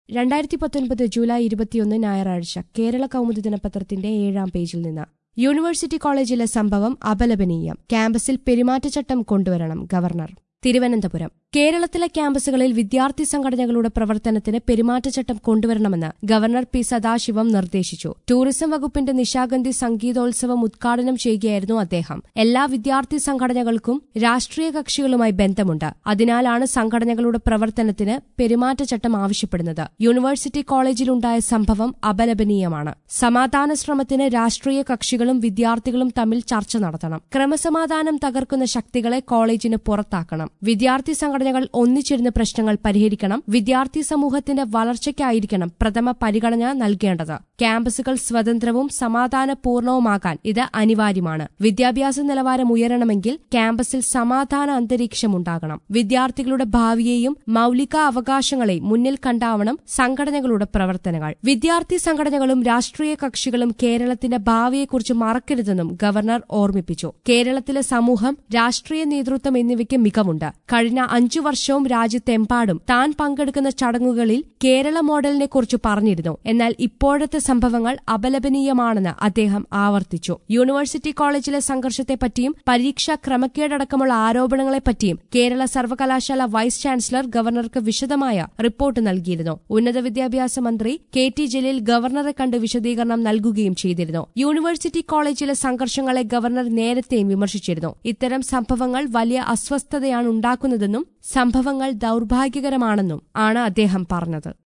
രണ്ടായിരത്തി പത്തൊൻപത് ജൂലൈ ഇരുപത്തിയൊന്ന് ഞായറാഴ്ച കേരള കൗമുദി ദിനപത്രത്തിന്റെ ഏഴാം പേജിൽ നിന്ന് യൂണിവേഴ്സിറ്റി കോളേജിലെ സംഭവം അപലപനീയം ക്യാമ്പസിൽ പെരുമാറ്റച്ചട്ടം കൊണ്ടുവരണം ഗവർണർ തിരുവനന്തപുരം കേരളത്തിലെ ക്യാമ്പസുകളിൽ വിദ്യാർത്ഥി സംഘടനകളുടെ പ്രവർത്തനത്തിന് പെരുമാറ്റച്ചട്ടം കൊണ്ടുവരണമെന്ന് ഗവർണർ പി സദാശിവം നിർദ്ദേശിച്ചു ടൂറിസം വകുപ്പിന്റെ നിശാഗന്ധി സംഗീതോത്സവം ഉദ്ഘാടനം ചെയ്യുകയായിരുന്നു അദ്ദേഹം എല്ലാ വിദ്യാർത്ഥി സംഘടനകൾക്കും രാഷ്ട്രീയ കക്ഷികളുമായി ബന്ധമുണ്ട് അതിനാലാണ് സംഘടനകളുടെ പ്രവർത്തനത്തിന് പെരുമാറ്റച്ചട്ടം ആവശ്യപ്പെടുന്നത് യൂണിവേഴ്സിറ്റി കോളേജിലുണ്ടായ സംഭവം അപലപനീയമാണ് സമാധാന ശ്രമത്തിന് രാഷ്ട്രീയ കക്ഷികളും വിദ്യാർത്ഥികളും തമ്മിൽ ചർച്ച നടത്തണം ക്രമസമാധാനം തകർക്കുന്ന ശക്തികളെ കോളേജിന് പുറത്താക്കണം വിദ്യാർത്ഥി സംഘടനകൾ ഒന്നിച്ചിരുന്ന് പ്രശ്നങ്ങൾ പരിഹരിക്കണം വിദ്യാർത്ഥി സമൂഹത്തിന്റെ വളർച്ചയ്ക്കായിരിക്കണം പ്രഥമ പരിഗണന നൽകേണ്ടത് ക്യാമ്പസുകൾ സ്വതന്ത്രവും സമാധാനപൂർണവുമാകാൻ ഇത് അനിവാര്യമാണ് വിദ്യാഭ്യാസ നിലവാരം ഉയരണമെങ്കിൽ ക്യാമ്പസിൽ സമാധാന അന്തരീക്ഷമുണ്ടാകണം വിദ്യാർത്ഥികളുടെ ഭാവിയെയും മൌലിക അവകാശങ്ങളെയും മുന്നിൽ കണ്ടാവണം സംഘടനകളുടെ പ്രവർത്തനങ്ങൾ വിദ്യാർത്ഥി സംഘടനകളും രാഷ്ട്രീയ കക്ഷികളും കേരളത്തിന്റെ ഭാവിയെക്കുറിച്ച് മറക്കരുതെന്നും ഗവർണർ ഓർമ്മിപ്പിച്ചു കേരളത്തിലെ സമൂഹം രാഷ്ട്രീയ നേതൃത്വം എന്നിവയ്ക്ക് മികവുണ്ട് കഴിഞ്ഞ അഞ്ചു വർഷവും രാജ്യത്തെമ്പാടും താൻ പങ്കെടുക്കുന്ന ചടങ്ങുകളിൽ കേരള മോഡലിനെ കുറിച്ച് പറഞ്ഞിരുന്നു എന്നാൽ ഇപ്പോഴത്തെ സംഭവങ്ങൾ അപലപനീയമാണെന്ന് അദ്ദേഹം ആവർത്തിച്ചു യൂണിവേഴ്സിറ്റി കോളേജിലെ സംഘർഷത്തെപ്പറ്റിയും പരീക്ഷാ ക്രമക്കേടടക്കമുള്ള ആരോപണങ്ങളെപ്പറ്റിയും കേരള സർവകലാശാല വൈസ് ചാൻസലർ ഗവർണർക്ക് വിശദമായ റിപ്പോർട്ട് നൽകിയിരുന്നു ഉന്നത വിദ്യാഭ്യാസ മന്ത്രി കെ ടി ജലീൽ ഗവർണറെ കണ്ട് വിശദീകരണം നൽകുകയും ചെയ്തിരുന്നു യൂണിവേഴ്സിറ്റി കോളേജിലെ സംഘർഷങ്ങളെ ഗവർണർ നേരത്തെയും വിമർശിച്ചിരുന്നു ഇത്തരം സംഭവങ്ങൾ വലിയ അസ്വസ്ഥതയാണ് ഉണ്ടാക്കുന്നതെന്നും സംഭവങ്ങൾ ദൌർഭാഗ്യകരമാണെന്നും ആണ് അദ്ദേഹം പറഞ്ഞത്